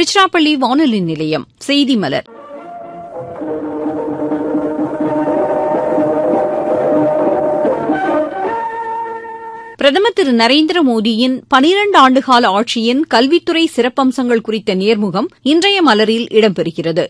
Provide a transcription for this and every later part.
திருச்சிராப்பள்ளி வானொலி நிலையம் செய்தி மலர் பிரதமர் திரு நரேந்திர மோடியின் பனிரண்டு ஆண்டுகால ஆட்சியின் கல்வித்துறை சிறப்பம்சங்கள் குறித்த நேர்முகம் இன்றைய மலரில் இடம்பெறுகிறது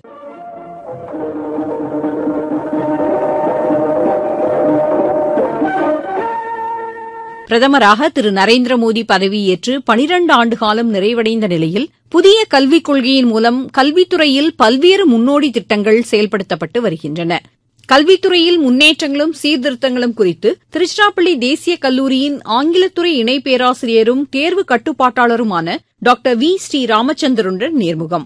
பிரதமராக திரு நரேந்திர மோடி பதவியேற்று பனிரண்டு ஆண்டுகாலம் நிறைவடைந்த நிலையில் புதிய கல்விக் கொள்கையின் மூலம் கல்வித்துறையில் பல்வேறு முன்னோடி திட்டங்கள் செயல்படுத்தப்பட்டு வருகின்றன கல்வித்துறையில் முன்னேற்றங்களும் சீர்திருத்தங்களும் குறித்து திருச்சிராப்பள்ளி தேசிய கல்லூரியின் ஆங்கிலத்துறை இணை பேராசிரியரும் தேர்வு கட்டுப்பாட்டாளருமான டாக்டர் வி ஸ்ரீ ராமச்சந்திரனுடன் நேர்முகம்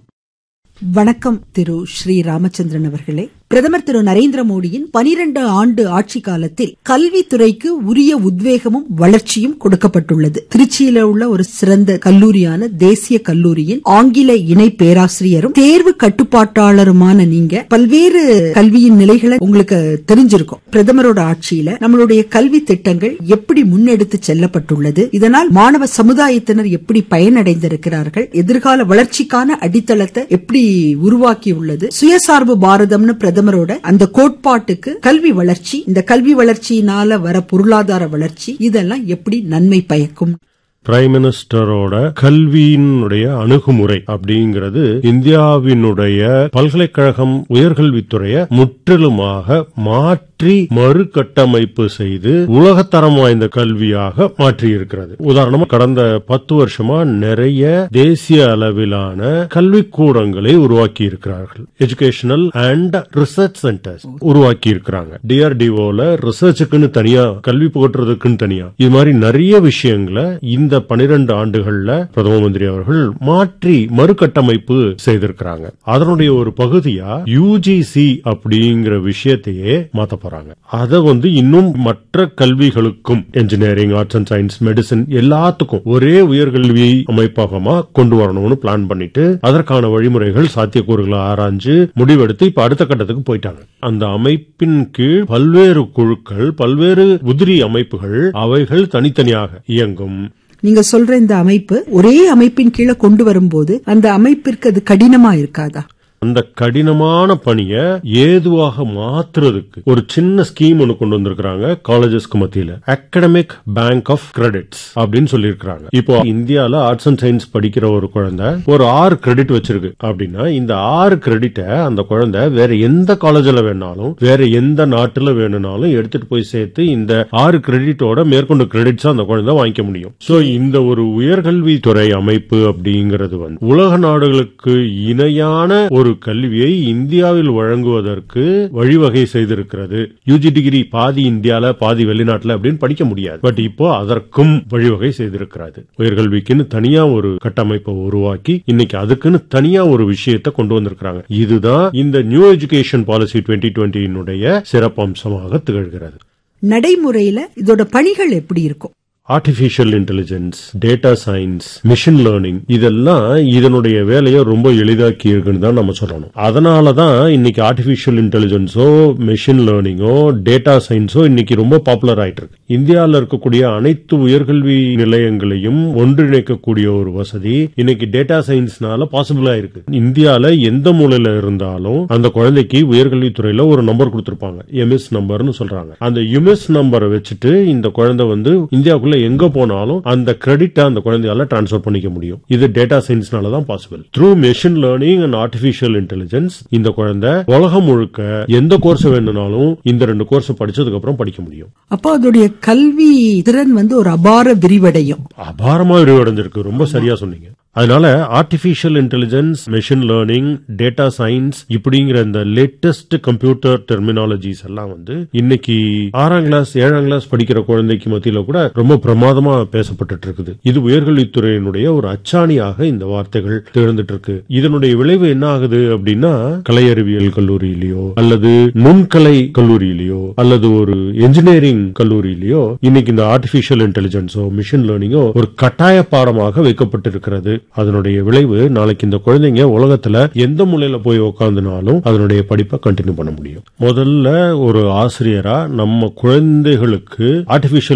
வணக்கம் திரு ஸ்ரீ ராமச்சந்திரன் அவர்களே பிரதமர் திரு நரேந்திர மோடியின் பனிரண்டு ஆண்டு ஆட்சி காலத்தில் கல்வித்துறைக்கு உரிய உத்வேகமும் வளர்ச்சியும் கொடுக்கப்பட்டுள்ளது திருச்சியில உள்ள ஒரு சிறந்த கல்லூரியான தேசிய கல்லூரியின் ஆங்கில இணை பேராசிரியரும் தேர்வு கட்டுப்பாட்டாளருமான நீங்க பல்வேறு கல்வியின் நிலைகளை உங்களுக்கு தெரிஞ்சிருக்கும் பிரதமரோட ஆட்சியில நம்மளுடைய கல்வி திட்டங்கள் எப்படி முன்னெடுத்து செல்லப்பட்டுள்ளது இதனால் மாணவ சமுதாயத்தினர் எப்படி பயனடைந்திருக்கிறார்கள் எதிர்கால வளர்ச்சிக்கான அடித்தளத்தை எப்படி உருவாக்கியுள்ளது சுயசார்பு பாரதம்னு பிரதமரோட அந்த கோட்பாட்டுக்கு கல்வி வளர்ச்சி இந்த கல்வி வளர்ச்சியினால வர பொருளாதார வளர்ச்சி இதெல்லாம் எப்படி நன்மை பயக்கும் பிரைம் மினிஸ்டரோட கல்வியினுடைய அணுகுமுறை அப்படிங்கிறது இந்தியாவினுடைய பல்கலைக்கழகம் உயர்கல்வித்துறையை முற்றிலுமாக மாற்றி மறுகட்டமைப்பு செய்து உலகத்தரம் வாய்ந்த கல்வியாக மாற்றி இருக்கிறது உதாரணமா கடந்த பத்து வருஷமா நிறைய தேசிய அளவிலான கல்விக்கூடங்களை உருவாக்கி இருக்கிறார்கள் எஜுகேஷனல் அண்ட் ரிசர்ச் சென்டர்ஸ் உருவாக்கி இருக்கிறாங்க டிஆர்டிஓல ரிசர்ச்சுக்குன்னு தனியா கல்வி புகட்டுறதுக்குன்னு தனியா இது மாதிரி நிறைய விஷயங்களை இந்த பனிரெண்டு ஆண்டுகள்ல பிரதம மந்திரி அவர்கள் மாற்றி மறுகட்டமைப்பு செய்திருக்கிறாங்க அதனுடைய ஒரு பகுதியா யூஜிசி அப்படிங்கிற விஷயத்தையே மாத்த போறாங்க அதை வந்து இன்னும் மற்ற கல்விகளுக்கும் engineering arts and science medicine எல்லாத்துக்கும் ஒரே உயர்கல்வி அமைப்பகமா கொண்டு வரணும்னு பிளான் பண்ணிட்டு அதற்கான வழிமுறைகள் சாத்தியக்கூறுகளை ஆராய்ஞ்சு முடிவெடுத்து இப்ப அடுத்த கட்டத்துக்கு போயிட்டாங்க அந்த அமைப்பின் கீழ் பல்வேறு குழுக்கள் பல்வேறு உதிரி அமைப்புகள் அவைகள் தனித்தனியாக இயங்கும் நீங்க சொல்ற இந்த அமைப்பு ஒரே அமைப்பின் கீழே கொண்டு வரும்போது அந்த அமைப்பிற்கு அது கடினமா இருக்காதா அந்த கடினமான பணியை ஏதுவாக மாத்துறதுக்கு ஒரு சின்ன ஸ்கீம் ஒன்று கொண்டு வந்திருக்காங்க காலேஜஸ்க்கு மத்தியில அகடமிக் பேங்க் ஆஃப் கிரெடிட்ஸ் அப்படின்னு சொல்லியிருக்காங்க இப்போ இந்தியால ஆர்ட்ஸ் அண்ட் சயின்ஸ் படிக்கிற ஒரு குழந்தை ஒரு ஆறு கிரெடிட் வச்சிருக்கு அப்படின்னா இந்த ஆறு கிரெடிட்டை அந்த குழந்தை வேற எந்த காலேஜ்ல வேணாலும் வேற எந்த நாட்டுல வேணும்னாலும் எடுத்துட்டு போய் சேர்த்து இந்த ஆறு கிரெடிட்டோட மேற்கொண்டு கிரெடிட்ஸ் அந்த குழந்தை வாங்கிக்க முடியும் சோ இந்த ஒரு உயர்கல்வித்துறை அமைப்பு அப்படிங்கிறது வந்து உலக நாடுகளுக்கு இணையான ஒரு ஒரு கல்வியை இந்தியாவில் வழங்குவதற்கு வழிவகை செய்திருக்கிறது யூஜி டிகிரி பாதி இந்தியால பாதி வெளிநாட்டுல அப்படின்னு படிக்க முடியாது பட் இப்போ அதற்கும் வழிவகை செய்திருக்கிறது உயர்கல்விக்குன்னு தனியா ஒரு கட்டமைப்பை உருவாக்கி இன்னைக்கு அதுக்குன்னு தனியா ஒரு விஷயத்தை கொண்டு வந்திருக்கிறாங்க இதுதான் இந்த நியூ எஜுகேஷன் பாலிசி டுவெண்ட்டி டுவெண்ட்டியினுடைய சிறப்பம்சமாக திகழ்கிறது நடைமுறையில இதோட பணிகள் எப்படி இருக்கும் artificial intelligence data science machine learning இதெல்லாம் இதனுடைய வேலையை ரொம்ப எளிதாக்கி இருக்குன்னு தான் நம்ம சொல்லணும் அதனால தான் இன்னைக்கு ஆர்டிபிஷியல் இன்டெலிஜென்ஸோ மிஷின் லேர்னிங்கோ டேட்டா சயின்ஸோ இன்னைக்கு ரொம்ப பாப்புலர் ஆயிட்டு இருக்கு இந்தியாவில் இருக்கக்கூடிய அனைத்து உயர்கல்வி நிலையங்களையும் ஒன்றிணைக்கக்கூடிய ஒரு வசதி இன்னைக்கு டேட்டா சயின்ஸ்னால பாசிபிள் ஆயிருக்கு இந்தியால எந்த மூலையில இருந்தாலும் அந்த குழந்தைக்கு உயர்கல்வித்துறையில ஒரு நம்பர் கொடுத்திருப்பாங்க எம்எஸ் நம்பர்னு சொல்றாங்க அந்த யுஎஸ் நம்பரை வச்சுட்டு இந்த குழந்தை வந்து இந்தியாவுக்குள்ள எங்க போனாலும் அந்த கிரெடிட்டை அந்த குழந்தையால டிரான்ஸ்பர் பண்ணிக்க முடியும் இது டேட்டா சயின்ஸ்னால தான் possible through machine learning and artificial intelligence இந்த குழந்தை உலகம் முழுக்க எந்த கோர்ஸ் வேணும்னாலும் இந்த ரெண்டு கோர்ஸ் படிச்சதுக்கு அப்புறம் படிக்க முடியும் அப்போ அதோடைய கல்வி திறன் வந்து ஒரு அபார விரிவடையும் அபாரமா விரிவடைஞ்சிருக்கு ரொம்ப சரியா சொன்னீங்க அதனால artificial intelligence machine learning data science இப்படிங்கிற இந்த லேட்டஸ்ட் கம்ப்யூட்டர் டெர்மினாலஜிஸ் எல்லாம் வந்து இன்னைக்கு ஆறாம் கிளாஸ் ஏழாம் கிளாஸ் படிக்கிற குழந்தைக்கு மத்தியில கூட ரொம்ப பிரமாதமா பேசப்பட்டு இருக்குது இது உயர்கல்வித்துறையினுடைய ஒரு அச்சாணியாக இந்த வார்த்தைகள் திகழ்ந்துட்டு இருக்கு இதனுடைய விளைவு என்ன ஆகுது அப்படின்னா கலை அறிவியல் கல்லூரியிலயோ அல்லது நுண்கலை கல்லூரியிலயோ அல்லது ஒரு என்ஜினியரிங் கல்லூரியிலயோ இன்னைக்கு இந்த ஆர்டிபிஷியல் இன்டெலிஜென்ஸோ மிஷின் லேர்னிங்கோ ஒரு கட்டாய பாடமாக வைக்கப்பட்டிருக்கிறது அதனுடைய விளைவு நாளைக்கு இந்த குழந்தைங்க உலகத்துல எந்த மூலையில போய் உட்காந்துனாலும் அதனுடைய படிப்பை கண்டினியூ பண்ண முடியும் முதல்ல ஒரு ஆசிரியரா நம்ம குழந்தைகளுக்கு ஆர்டிபிஷியல்